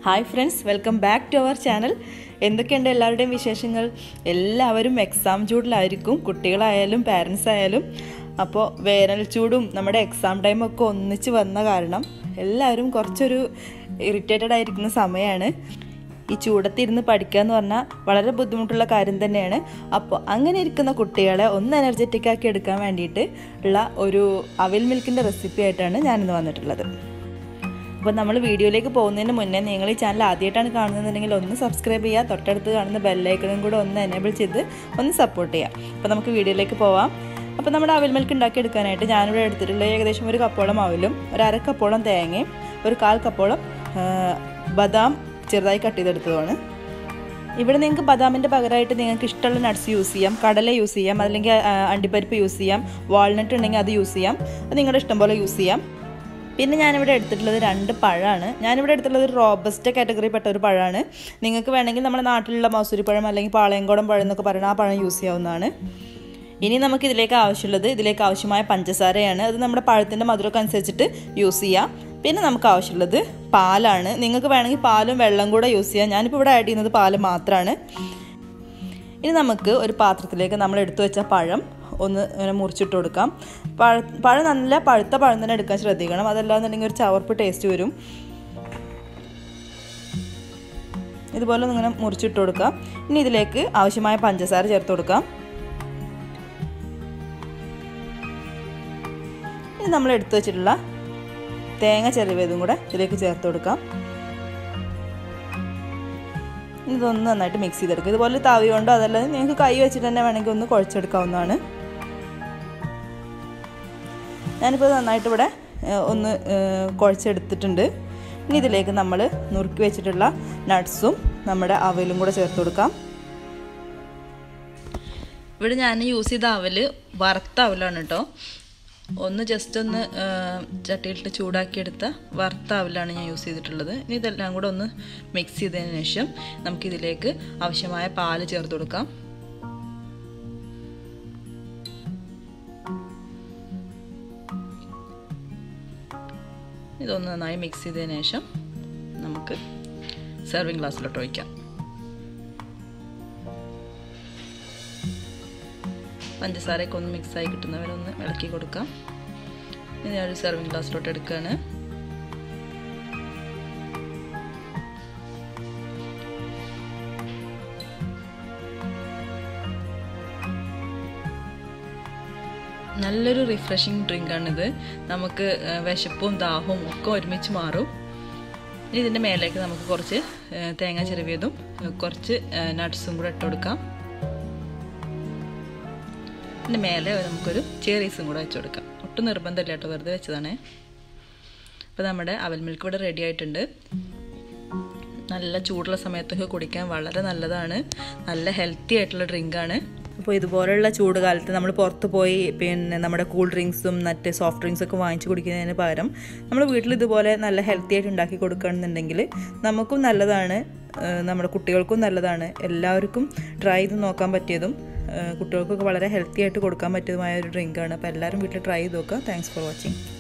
hi friends welcome back to our channel എന്തൊക്കെയുണ്ട് എല്ലാവരുടെയും വിശേഷങ്ങൾ എല്ലാവരും എക്സാം ചൂടിലായിരിക്കും കുട്ടികളായാലും പാരൻസ് ആയാലും അപ്പോൾ വേനൽ ചൂടും നമ്മുടെ എക്സാം ടൈമൊക്കെ ഒന്നിച്ച് വന്ന കാരണം എല്ലാവരും കുറച്ചൊരു ഇറിറ്റേറ്റഡ് ആയിരിക്കുന്ന സമയമാണ് ഈ ചൂടത്തിരുന്ന് പഠിക്കുക എന്ന് പറഞ്ഞാൽ വളരെ ബുദ്ധിമുട്ടുള്ള കാര്യം തന്നെയാണ് അപ്പോൾ അങ്ങനെ ഇരിക്കുന്ന കുട്ടികളെ ഒന്ന് എനർജറ്റിക് ആക്കി എടുക്കാൻ വേണ്ടിയിട്ട് ഉള്ള ഒരു അവിൽ മിൽക്കിൻ്റെ റെസിപ്പി ആയിട്ടാണ് ഞാനിന്ന് വന്നിട്ടുള്ളത് അപ്പോൾ നമ്മൾ വീഡിയോയിലേക്ക് പോകുന്നതിന് മുന്നേ നിങ്ങൾ ഈ ചാനൽ ആദ്യമായിട്ടാണ് കാണുന്നതെന്നുണ്ടെങ്കിൽ ഒന്ന് സബ്സ്ക്രൈബ് ചെയ്യുക തൊട്ടടുത്ത് കാണുന്ന ബെല്ലൈക്കണും കൂടെ ഒന്ന് എനേബിൾ ചെയ്ത് ഒന്ന് സപ്പോർട്ട് ചെയ്യാം അപ്പോൾ നമുക്ക് വീഡിയോയിലേക്ക് പോവാം അപ്പോൾ നമ്മുടെ അവിൽ മിൽക്ക് ഉണ്ടാക്കിയെടുക്കാനായിട്ട് ഞാനിവിടെ എടുത്തിട്ടുള്ള ഏകദേശം ഒരു കപ്പോളം അവിലും ഒരു അര കപ്പോളം തേങ്ങയും ഒരു കാൽ കപ്പോളം ബദാം ചെറുതായി കട്ട് ചെയ്തെടുത്തതാണ് ഇവിടെ നിങ്ങൾക്ക് ബദാമിൻ്റെ പകരമായിട്ട് നിങ്ങൾക്ക് ഇഷ്ടമുള്ള നട്ട്സ് യൂസ് ചെയ്യാം കടല യൂസ് ചെയ്യാം അല്ലെങ്കിൽ അണ്ടിപ്പരിപ്പ് യൂസ് ചെയ്യാം വാൾനട്ട് ഉണ്ടെങ്കിൽ അത് യൂസ് ചെയ്യാം അത് നിങ്ങളുടെ ഇഷ്ടം പോലെ യൂസ് ചെയ്യാം പിന്നെ ഞാനിവിടെ എടുത്തിട്ടുള്ളത് രണ്ട് പഴമാണ് ഞാനിവിടെ എടുത്തിട്ടുള്ളത് ഒരു റോബസ്റ്റ് കാറ്റഗറിപ്പെട്ട ഒരു പഴമാണ് നിങ്ങൾക്ക് വേണമെങ്കിൽ നമ്മുടെ നാട്ടിലുള്ള മസൂരി പഴം അല്ലെങ്കിൽ പാളയംകോടൻ പഴം എന്നൊക്കെ പറയുന്ന ആ പഴം യൂസ് ചെയ്യാവുന്നതാണ് ഇനി നമുക്ക് ഇതിലേക്ക് ആവശ്യമുള്ളത് ഇതിലേക്ക് ആവശ്യമായ പഞ്ചസാരയാണ് അത് നമ്മുടെ പഴത്തിൻ്റെ മധുരമൊക്കെ അനുസരിച്ചിട്ട് യൂസ് ചെയ്യാം പിന്നെ നമുക്ക് ആവശ്യമുള്ളത് പാലാണ് നിങ്ങൾക്ക് വേണമെങ്കിൽ പാലും വെള്ളം കൂടെ യൂസ് ചെയ്യാം ഞാനിപ്പോൾ ഇവിടെ ആഡ് ചെയ്യുന്നത് പാല് മാത്രമാണ് ഇനി നമുക്ക് ഒരു പാത്രത്തിലേക്ക് നമ്മൾ എടുത്തു വെച്ച പഴം ഒന്ന് ഇങ്ങനെ മുറിച്ചിട്ട് കൊടുക്കാം പഴ പഴം നല്ല പഴുത്ത പഴം തന്നെ എടുക്കാൻ ശ്രദ്ധിക്കണം അതല്ലാന്നുണ്ടെങ്കിൽ ഒരു ചവർപ്പ് ടേസ്റ്റ് വരും ഇതുപോലെ ഒന്ന് ഇങ്ങനെ മുറിച്ചിട്ട് കൊടുക്കാം ഇനി ഇതിലേക്ക് ആവശ്യമായ പഞ്ചസാര ചേർത്ത് കൊടുക്കാം ഇനി നമ്മൾ എടുത്തു വെച്ചിട്ടുള്ള തേങ്ങ ചെറിയതും കൂടെ ഇതിലേക്ക് ചേർത്ത് കൊടുക്കാം ഇതൊന്ന് നന്നായിട്ട് മിക്സ് ചെയ്തെടുക്കുക ഇതുപോലെ തവി കൊണ്ടോ അതല്ലാതെ നിങ്ങൾക്ക് കൈ വെച്ചിട്ട് തന്നെ വേണമെങ്കിൽ ഒന്ന് കുഴച്ചെടുക്കാവുന്നതാണ് ഞാനിപ്പോൾ നന്നായിട്ട് ഇവിടെ ഒന്ന് കുഴച്ചെടുത്തിട്ടുണ്ട് ഇനി ഇതിലേക്ക് നമ്മൾ നുറുക്കി വെച്ചിട്ടുള്ള നട്ട്സും നമ്മുടെ അവലും കൂടെ ചേർത്ത് കൊടുക്കാം ഇവിടെ ഞാൻ യൂസ് ചെയ്ത അവല് വറുത്ത അവലാണ് കേട്ടോ ഒന്ന് ജസ്റ്റ് ഒന്ന് ചട്ടിയിലിട്ട് ചൂടാക്കിയെടുത്ത വറുത്ത അവലാണ് ഞാൻ യൂസ് ചെയ്തിട്ടുള്ളത് ഇനി ഇതെല്ലാം കൂടെ ഒന്ന് മിക്സ് ചെയ്തതിന് ശേഷം നമുക്കിതിലേക്ക് ആവശ്യമായ പാല് ചേർത്ത് കൊടുക്കാം ഇതൊന്ന് നന്നായി മിക്സ് ചെയ്തതിന് ശേഷം നമുക്ക് സെർവിങ് ഗ്ലാസ്സിലോട്ട് ഒഴിക്കാം പഞ്ചസാരയൊക്കെ ഒന്ന് മിക്സായി കിട്ടുന്നവരൊന്ന് ഇളക്കി കൊടുക്കാം ഇനി ഞാനൊരു സെർവിങ് ഗ്ലാസ്സിലോട്ട് എടുക്കുകയാണ് നല്ലൊരു റിഫ്രഷിങ് ഡ്രിങ്കാണിത് നമുക്ക് വിശപ്പും ദാഹവും ഒക്കെ ഒരുമിച്ച് മാറും ഇനി ഇതിൻ്റെ മേലേക്ക് നമുക്ക് കുറച്ച് തേങ്ങ ചെറുവിയതും കുറച്ച് നട്ട്സും കൂടെ ഇട്ട് കൊടുക്കാം ഇതിൻ്റെ മേലെ നമുക്കൊരു ചേറീസും കൂടെ വെച്ച് കൊടുക്കാം ഒട്ടും നിർബന്ധമില്ല കേട്ടോ വെറുതെ വെച്ചതാണേ അപ്പോൾ നമ്മുടെ അവൽ മിൽക്ക് ഇവിടെ റെഡി ആയിട്ടുണ്ട് നല്ല ചൂടുള്ള സമയത്തൊക്കെ കുടിക്കാൻ വളരെ നല്ലതാണ് നല്ല ഹെൽത്തി ആയിട്ടുള്ള ഡ്രിങ്കാണ് അപ്പോൾ ഇതുപോലെയുള്ള ചൂട് കാലത്ത് നമ്മൾ പുറത്ത് പോയി പിന്നെ നമ്മുടെ കൂൾ ഡ്രിങ്ക്സും മറ്റ് സോഫ്റ്റ് ഡ്രിങ്ക്സ് ഒക്കെ വാങ്ങിച്ച് കുടിക്കുന്നതിന് പകരം നമ്മൾ വീട്ടിൽ ഇതുപോലെ നല്ല ഹെൽത്തി ആയിട്ട് ഉണ്ടാക്കി കൊടുക്കുകയാണെന്നുണ്ടെങ്കിൽ നമുക്കും നല്ലതാണ് നമ്മുടെ കുട്ടികൾക്കും നല്ലതാണ് എല്ലാവർക്കും ട്രൈ ചെയ്ത് നോക്കാൻ പറ്റിയതും കുട്ടികൾക്കൊക്കെ വളരെ ഹെൽത്തി ആയിട്ട് കൊടുക്കാൻ പറ്റിയതുമായ ഒരു ഡ്രിങ്കാണ് അപ്പോൾ എല്ലാവരും വീട്ടിൽ ട്രൈ ചെയ്ത് നോക്കുക താങ്ക്സ് ഫോർ വാച്ചിങ്